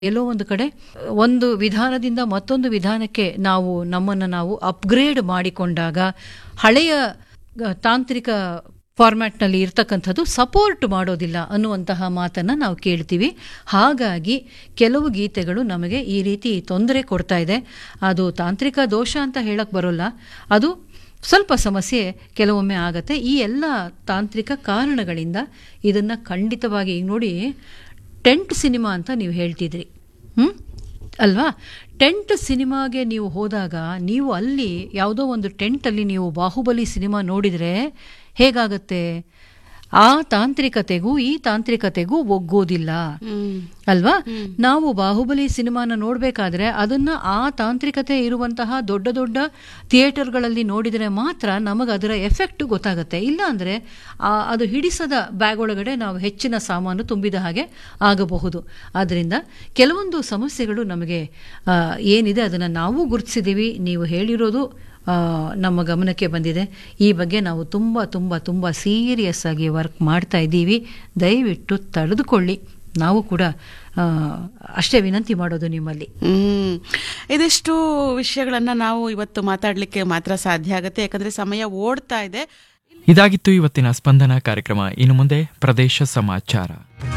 ಎಲ್ಲೋ ಒಂದು ಕಡೆ ಒಂದು ವಿಧಾನದಿಂದ ಮತ್ತೊಂದು ವಿಧಾನಕ್ಕೆ ನಾವು ನಮ್ಮನ್ನು ನಾವು ಅಪ್ಗ್ರೇಡ್ ಮಾಡಿಕೊಂಡಾಗ ಹಳೆಯ ಗ- ತಾಂತ್ರಿಕ ಫಾರ್ಮ್ಯಾಟ್ನಲ್ಲಿ ಇರ್ತಕ್ಕಂಥದ್ದು ಸಪೋರ್ಟ್ ಮಾಡೋದಿಲ್ಲ ಅನ್ನುವಂತಹ ಮಾತನ್ನು ನಾವು ಕೇಳ್ತೀವಿ ಹಾಗಾಗಿ ಕೆಲವು ಗೀತೆಗಳು ನಮಗೆ ಈ ರೀತಿ ತೊಂದರೆ ಕೊಡ್ತಾ ಇದೆ ಅದು ತಾಂತ್ರಿಕ ದೋಷ ಅಂತ ಹೇಳಕ್ ಬರೋಲ್ಲ ಅದು ಸ್ವಲ್ಪ ಸಮಸ್ಯೆ ಕೆಲವೊಮ್ಮೆ ಆಗತ್ತೆ ಈ ಎಲ್ಲ ತಾಂತ್ರಿಕ ಕಾರಣಗಳಿಂದ ಇದನ್ನು ಖಂಡಿತವಾಗಿ ಈಗ ನೋಡಿ ಟೆಂಟ್ ಸಿನಿಮಾ ಅಂತ ನೀವು ಹೇಳ್ತಿದ್ರಿ ಹ್ಮ್ ಅಲ್ವಾ ಟೆಂಟ್ ಸಿನಿಮಾಗೆ ನೀವು ಹೋದಾಗ ನೀವು ಅಲ್ಲಿ ಯಾವುದೋ ಒಂದು ಟೆಂಟಲ್ಲಿ ನೀವು ಬಾಹುಬಲಿ ಸಿನಿಮಾ ನೋಡಿದರೆ ಹೇಗಾಗತ್ತೆ ಆ ತಾಂತ್ರಿಕತೆಗೂ ಈ ತಾಂತ್ರಿಕತೆಗೂ ಒಗ್ಗೋದಿಲ್ಲ ಅಲ್ವಾ ನಾವು ಬಾಹುಬಲಿ ಸಿನಿಮಾನ ನೋಡಬೇಕಾದ್ರೆ ಅದನ್ನ ಆ ತಾಂತ್ರಿಕತೆ ಇರುವಂತಹ ದೊಡ್ಡ ದೊಡ್ಡ ಥಿಯೇಟರ್ಗಳಲ್ಲಿ ನೋಡಿದರೆ ಮಾತ್ರ ನಮಗೆ ಅದರ ಎಫೆಕ್ಟ್ ಗೊತ್ತಾಗುತ್ತೆ ಇಲ್ಲ ಅಂದ್ರೆ ಆ ಅದು ಹಿಡಿಸದ ಬ್ಯಾಗ್ ಒಳಗಡೆ ನಾವು ಹೆಚ್ಚಿನ ಸಾಮಾನು ತುಂಬಿದ ಹಾಗೆ ಆಗಬಹುದು ಆದ್ದರಿಂದ ಕೆಲವೊಂದು ಸಮಸ್ಯೆಗಳು ನಮಗೆ ಆ, ಏನಿದೆ ಅದನ್ನು ನಾವು ಗುರುತಿಸಿದ್ದೀವಿ ನೀವು ಹೇಳಿರೋದು ಆ, ನಮ್ಮ ಗಮನಕ್ಕೆ ಬಂದಿದೆ ಈ ಬಗ್ಗೆ ನಾವು ತುಂಬ ತುಂಬ ತುಂಬ ಸೀರಿಯಸ್ ಆಗಿ ವರ್ಕ್ ಮಾಡ್ತಾ ಇದ್ದೀವಿ ದಯವಿಟ್ಟು ತಡೆದುಕೊಳ್ಳಿ ನಾವು ಕೂಡ ಆ, ಅಷ್ಟೇ ವಿನಂತಿ ಮಾಡೋದು ನಿಮ್ಮಲ್ಲಿ ಹ್ಮ್ ಇದಿಷ್ಟು ವಿಷಯಗಳನ್ನ ನಾವು ಇವತ್ತು ಮಾತಾಡ್ಲಿಕ್ಕೆ ಮಾತ್ರ ಸಾಧ್ಯ ಆಗುತ್ತೆ ಯಾಕಂದ್ರೆ ಸಮಯ ಓಡ್ತಾ ಇದೆ ಇದಾಗಿತ್ತು ಇವತ್ತಿನ ಸ್ಪಂದನ ಕಾರ್ಯಕ್ರಮ ಇನ್ನು ಮುಂದೆ ಪ್ರದೇಶ ಸಮಾಚಾರ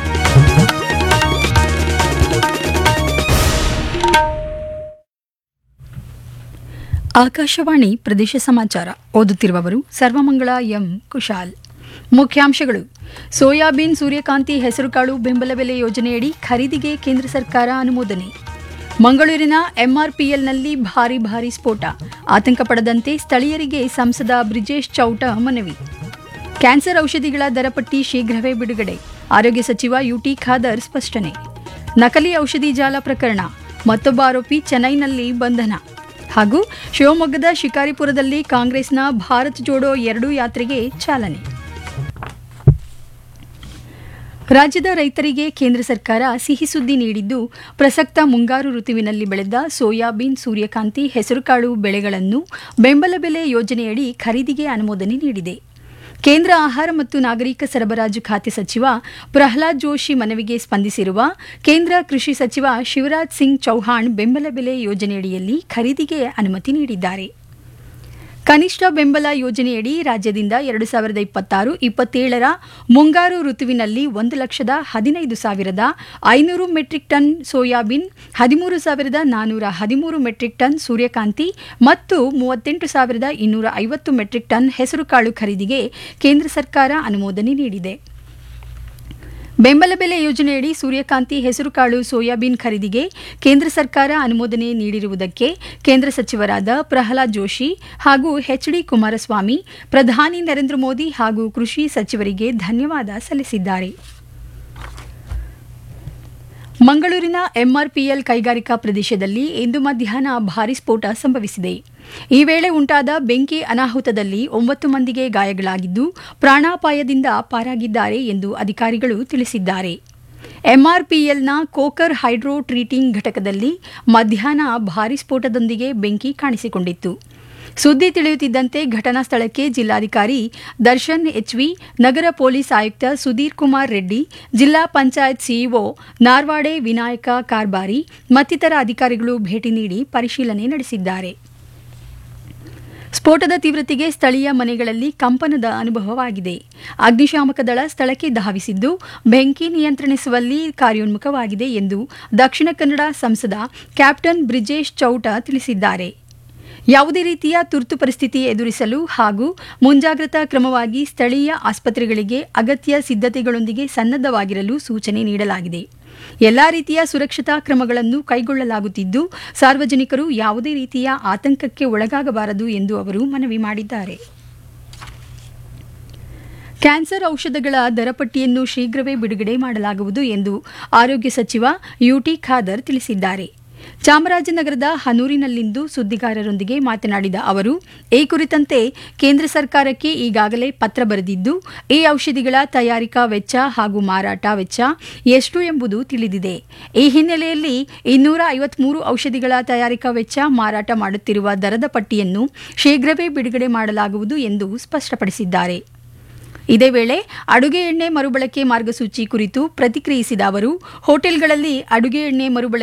ಆಕಾಶವಾಣಿ ಪ್ರದೇಶ ಸಮಾಚಾರ ಓದುತ್ತಿರುವವರು ಸರ್ವಮಂಗಳ ಎಂ ಕುಶಾಲ್ ಮುಖ್ಯಾಂಶಗಳು ಸೋಯಾಬೀನ್ ಸೂರ್ಯಕಾಂತಿ ಹೆಸರುಕಾಳು ಬೆಂಬಲ ಬೆಲೆ ಯೋಜನೆಯಡಿ ಖರೀದಿಗೆ ಕೇಂದ್ರ ಸರ್ಕಾರ ಅನುಮೋದನೆ ಮಂಗಳೂರಿನ ಎಂಆರ್ಪಿಎಲ್ನಲ್ಲಿ ಭಾರಿ ಭಾರಿ ಸ್ಫೋಟ ಆತಂಕ ಪಡದಂತೆ ಸ್ಥಳೀಯರಿಗೆ ಸಂಸದ ಬ್ರಿಜೇಶ್ ಚೌಟ ಮನವಿ ಕ್ಯಾನ್ಸರ್ ಔಷಧಿಗಳ ದರಪಟ್ಟಿ ಶೀಘ್ರವೇ ಬಿಡುಗಡೆ ಆರೋಗ್ಯ ಸಚಿವ ಯುಟಿ ಖಾದರ್ ಸ್ಪಷ್ಟನೆ ನಕಲಿ ಔಷಧಿ ಜಾಲ ಪ್ರಕರಣ ಮತ್ತೊಬ್ಬ ಆರೋಪಿ ಚೆನ್ನೈನಲ್ಲಿ ಬಂಧನ ಹಾಗೂ ಶಿವಮೊಗ್ಗದ ಶಿಕಾರಿಪುರದಲ್ಲಿ ಕಾಂಗ್ರೆಸ್ನ ಭಾರತ್ ಜೋಡೋ ಎರಡೂ ಯಾತ್ರೆಗೆ ಚಾಲನೆ ರಾಜ್ಯದ ರೈತರಿಗೆ ಕೇಂದ್ರ ಸರ್ಕಾರ ಸಿಹಿ ಸುದ್ದಿ ನೀಡಿದ್ದು ಪ್ರಸಕ್ತ ಮುಂಗಾರು ಋತುವಿನಲ್ಲಿ ಬೆಳೆದ ಸೋಯಾಬೀನ್ ಸೂರ್ಯಕಾಂತಿ ಹೆಸರುಕಾಳು ಬೆಳೆಗಳನ್ನು ಬೆಂಬಲ ಬೆಲೆ ಯೋಜನೆಯಡಿ ಖರೀದಿಗೆ ಅನುಮೋದನೆ ನೀಡಿದೆ ಕೇಂದ್ರ ಆಹಾರ ಮತ್ತು ನಾಗರಿಕ ಸರಬರಾಜು ಖಾತೆ ಸಚಿವ ಪ್ರಹ್ಲಾದ್ ಜೋಶಿ ಮನವಿಗೆ ಸ್ಪಂದಿಸಿರುವ ಕೇಂದ್ರ ಕೃಷಿ ಸಚಿವ ಶಿವರಾಜ್ ಸಿಂಗ್ ಚೌಹಾಣ್ ಬೆಂಬಲ ಬೆಲೆ ಯೋಜನೆಯಡಿಯಲ್ಲಿ ಖರೀದಿಗೆ ಅನುಮತಿ ನೀಡಿದ್ದಾರೆ ಕನಿಷ್ಠ ಬೆಂಬಲ ಯೋಜನೆಯಡಿ ರಾಜ್ಯದಿಂದ ಎರಡು ಸಾವಿರದ ಇಪ್ಪತ್ತಾರು ಇಪ್ಪತ್ತೇಳರ ಮುಂಗಾರು ಋತುವಿನಲ್ಲಿ ಒಂದು ಲಕ್ಷದ ಹದಿನೈದು ಸಾವಿರದ ಐನೂರು ಮೆಟ್ರಿಕ್ ಟನ್ ಸೋಯಾಬೀನ್ ಹದಿಮೂರು ಸಾವಿರದ ನಾನ್ನೂರ ಹದಿಮೂರು ಮೆಟ್ರಿಕ್ ಟನ್ ಸೂರ್ಯಕಾಂತಿ ಮತ್ತು ಮೂವತ್ತೆಂಟು ಸಾವಿರದ ಇನ್ನೂರ ಐವತ್ತು ಮೆಟ್ರಿಕ್ ಟನ್ ಹೆಸರುಕಾಳು ಖರೀದಿಗೆ ಕೇಂದ್ರ ಸರ್ಕಾರ ಅನುಮೋದನೆ ನೀಡಿದೆ ಬೆಂಬಲ ಬೆಲೆ ಯೋಜನೆಯಡಿ ಸೂರ್ಯಕಾಂತಿ ಹೆಸರುಕಾಳು ಸೋಯಾಬೀನ್ ಖರೀದಿಗೆ ಕೇಂದ್ರ ಸರ್ಕಾರ ಅನುಮೋದನೆ ನೀಡಿರುವುದಕ್ಕೆ ಕೇಂದ್ರ ಸಚಿವರಾದ ಪ್ರಹ್ಲಾದ್ ಜೋಶಿ ಹಾಗೂ ಎಚ್ ಡಿ ಕುಮಾರಸ್ವಾಮಿ ಪ್ರಧಾನಿ ನರೇಂದ್ರ ಮೋದಿ ಹಾಗೂ ಕೃಷಿ ಸಚಿವರಿಗೆ ಧನ್ಯವಾದ ಸಲ್ಲಿಸಿದ್ದಾರೆ ಮಂಗಳೂರಿನ ಎಂಆರ್ಪಿಎಲ್ ಕೈಗಾರಿಕಾ ಪ್ರದೇಶದಲ್ಲಿ ಇಂದು ಮಧ್ಯಾಹ್ನ ಭಾರೀ ಸ್ಫೋಟ ಸಂಭವಿಸಿದೆ ಈ ವೇಳೆ ಉಂಟಾದ ಬೆಂಕಿ ಅನಾಹುತದಲ್ಲಿ ಒಂಬತ್ತು ಮಂದಿಗೆ ಗಾಯಗಳಾಗಿದ್ದು ಪ್ರಾಣಾಪಾಯದಿಂದ ಪಾರಾಗಿದ್ದಾರೆ ಎಂದು ಅಧಿಕಾರಿಗಳು ತಿಳಿಸಿದ್ದಾರೆ ಎಂಆರ್ಪಿಎಲ್ನ ಕೋಕರ್ ಹೈಡ್ರೋ ಟ್ರೀಟಿಂಗ್ ಘಟಕದಲ್ಲಿ ಮಧ್ಯಾಹ್ನ ಭಾರೀ ಸ್ಫೋಟದೊಂದಿಗೆ ಬೆಂಕಿ ಕಾಣಿಸಿಕೊಂಡಿತ್ತು ಸುದ್ದಿ ತಿಳಿಯುತ್ತಿದ್ದಂತೆ ಘಟನಾ ಸ್ಥಳಕ್ಕೆ ಜಿಲ್ಲಾಧಿಕಾರಿ ದರ್ಶನ್ ಎಚ್ವಿ ನಗರ ಪೊಲೀಸ್ ಆಯುಕ್ತ ಸುಧೀರ್ ಕುಮಾರ್ ರೆಡ್ಡಿ ಜಿಲ್ಲಾ ಪಂಚಾಯತ್ ಸಿಇಒ ನಾರ್ವಾಡೆ ವಿನಾಯಕ ಕಾರ್ಬಾರಿ ಮತ್ತಿತರ ಅಧಿಕಾರಿಗಳು ಭೇಟಿ ನೀಡಿ ಪರಿಶೀಲನೆ ನಡೆಸಿದ್ದಾರೆ ಸ್ಫೋಟದ ತೀವ್ರತೆಗೆ ಸ್ಥಳೀಯ ಮನೆಗಳಲ್ಲಿ ಕಂಪನದ ಅನುಭವವಾಗಿದೆ ಅಗ್ನಿಶಾಮಕ ದಳ ಸ್ಥಳಕ್ಕೆ ಧಾವಿಸಿದ್ದು ಬೆಂಕಿ ನಿಯಂತ್ರಿಸುವಲ್ಲಿ ಕಾರ್ಯೋನ್ಮುಖವಾಗಿದೆ ಎಂದು ದಕ್ಷಿಣ ಕನ್ನಡ ಸಂಸದ ಕ್ಯಾಪ್ಟನ್ ಬ್ರಿಜೇಶ್ ಚೌಟ ತಿಳಿಸಿದ್ದಾರೆ ಯಾವುದೇ ರೀತಿಯ ತುರ್ತು ಪರಿಸ್ಥಿತಿ ಎದುರಿಸಲು ಹಾಗೂ ಮುಂಜಾಗ್ರತಾ ಕ್ರಮವಾಗಿ ಸ್ಥಳೀಯ ಆಸ್ಪತ್ರೆಗಳಿಗೆ ಅಗತ್ಯ ಸಿದ್ಧತೆಗಳೊಂದಿಗೆ ಸನ್ನದ್ಧವಾಗಿರಲು ಸೂಚನೆ ನೀಡಲಾಗಿದೆ ಎಲ್ಲಾ ರೀತಿಯ ಸುರಕ್ಷತಾ ಕ್ರಮಗಳನ್ನು ಕೈಗೊಳ್ಳಲಾಗುತ್ತಿದ್ದು ಸಾರ್ವಜನಿಕರು ಯಾವುದೇ ರೀತಿಯ ಆತಂಕಕ್ಕೆ ಒಳಗಾಗಬಾರದು ಎಂದು ಅವರು ಮನವಿ ಮಾಡಿದ್ದಾರೆ ಕ್ಯಾನ್ಸರ್ ಔಷಧಗಳ ದರಪಟ್ಟಿಯನ್ನು ಶೀಘ್ರವೇ ಬಿಡುಗಡೆ ಮಾಡಲಾಗುವುದು ಎಂದು ಆರೋಗ್ಯ ಸಚಿವ ಯುಟಿ ಖಾದರ್ ತಿಳಿಸಿದ್ದಾರೆ ಚಾಮರಾಜನಗರದ ಹನೂರಿನಲ್ಲಿಂದು ಸುದ್ದಿಗಾರರೊಂದಿಗೆ ಮಾತನಾಡಿದ ಅವರು ಈ ಕುರಿತಂತೆ ಕೇಂದ್ರ ಸರ್ಕಾರಕ್ಕೆ ಈಗಾಗಲೇ ಪತ್ರ ಬರೆದಿದ್ದು ಈ ಔಷಧಿಗಳ ತಯಾರಿಕಾ ವೆಚ್ಚ ಹಾಗೂ ಮಾರಾಟ ವೆಚ್ಚ ಎಷ್ಟು ಎಂಬುದು ತಿಳಿದಿದೆ ಈ ಹಿನ್ನೆಲೆಯಲ್ಲಿ ಇನ್ನೂರ ಐವತ್ಮೂರು ಔಷಧಿಗಳ ತಯಾರಿಕಾ ವೆಚ್ಚ ಮಾರಾಟ ಮಾಡುತ್ತಿರುವ ದರದ ಪಟ್ಟಿಯನ್ನು ಶೀಘ್ರವೇ ಬಿಡುಗಡೆ ಮಾಡಲಾಗುವುದು ಎಂದು ಸ್ಪಷ್ಟಪಡಿಸಿದ್ದಾರೆ ಇದೇ ವೇಳೆ ಅಡುಗೆ ಎಣ್ಣೆ ಮರುಬಳಕೆ ಮಾರ್ಗಸೂಚಿ ಕುರಿತು ಪ್ರತಿಕ್ರಿಯಿಸಿದ ಅವರು ಹೋಟೆಲ್ಗಳಲ್ಲಿ ಅಡುಗೆ ಎಣ್ಣೆ ಮರುಬಳಕೆ